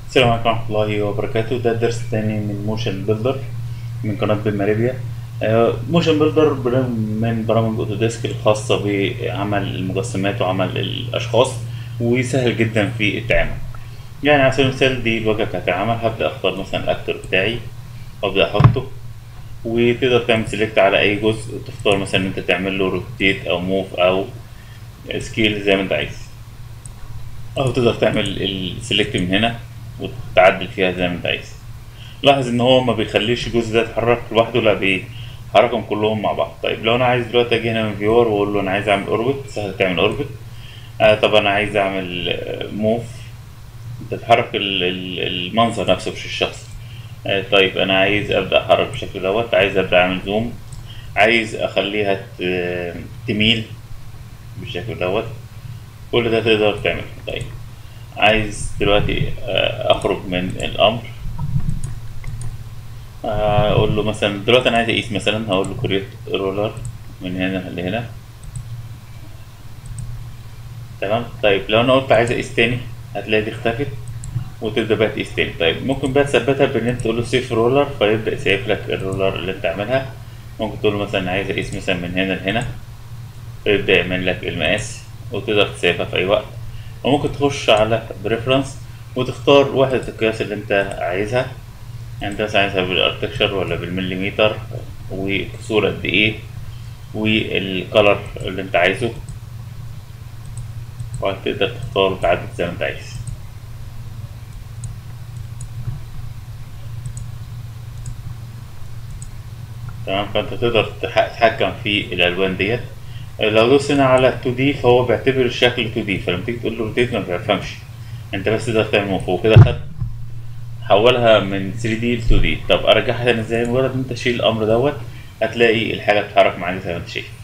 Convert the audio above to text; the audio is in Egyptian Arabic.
السلام عليكم ورحمة الله وبركاته ده درس تاني من موشن بيلدر من قناة بماريبيا موشن بيلدر من برامج اوتوديسك الخاصة بعمل المجسمات وعمل الأشخاص وسهل جدا في التعامل يعني على سبيل المثال دي الواجهة بتاعت العمل هبدأ أختار مثلا الأكتر بتاعي وأبدأ أحطه وتقدر تعمل سيلكت على أي جزء تختار مثلا إن أنت تعمل له روتيت أو موف أو سكيل زي ما أنت عايز أو تقدر تعمل السيلكت من هنا وتعدل فيها زي ما انت عايز لاحظ ان هو ما بيخليش الجزء ده يتحرك لوحده لا بيحركهم كلهم مع بعض طيب لو انا عايز دلوقتي اجي هنا من فيور واقول له انا عايز اعمل اوربت سهل تعمل اوربت آه طب انا عايز اعمل موف تتحرك المنظر نفسه مش الشخص آه طيب انا عايز ابدا احرك بالشكل دوت عايز ابدا اعمل زوم عايز اخليها تميل بالشكل دوت كل ده تقدر تعمله طيب عايز دلوقتي اخرج من الامر اقول له مثلا دلوقتي انا عايز اقيس مثلا هقول له كريت رولر من هنا لهنا تمام طيب لو انا قلت عايز اقيس تاني هتلاقي دي اختفت وتبدا بقى تقيس تاني طيب ممكن بقى تثبتها بان انت تقول له سيف رولر فيبدا يسيف لك الرولر اللي انت عاملها ممكن تقول له مثلا عايز اقيس مثلا من هنا لهنا فيبدا يعمل لك المقاس وتقدر تسيفها في اي وقت وممكن تخش على بريفرنس وتختار وحدة القياس اللي انت عايزها يعني انت مثلا عايزها بالارتكشر ولا بالمليمتر وكسور قد ايه والكلر اللي انت عايزه وهتقدر تختار وتعدل زي ما انت عايز تمام فانت تقدر تتحكم في الالوان ديت لو دوسنا على 2 دي فهو بيعتبر الشكل 2 دي فلما تيجي تقول له روتيت ما بيفهمش انت بس تقدر تعمل من فوق كده خد حولها من 3 دي ل 2 دي طب ارجعها تاني ازاي مجرد انت تشيل الامر دوت هتلاقي الحاجه بتتحرك معاك زي ما انت شايف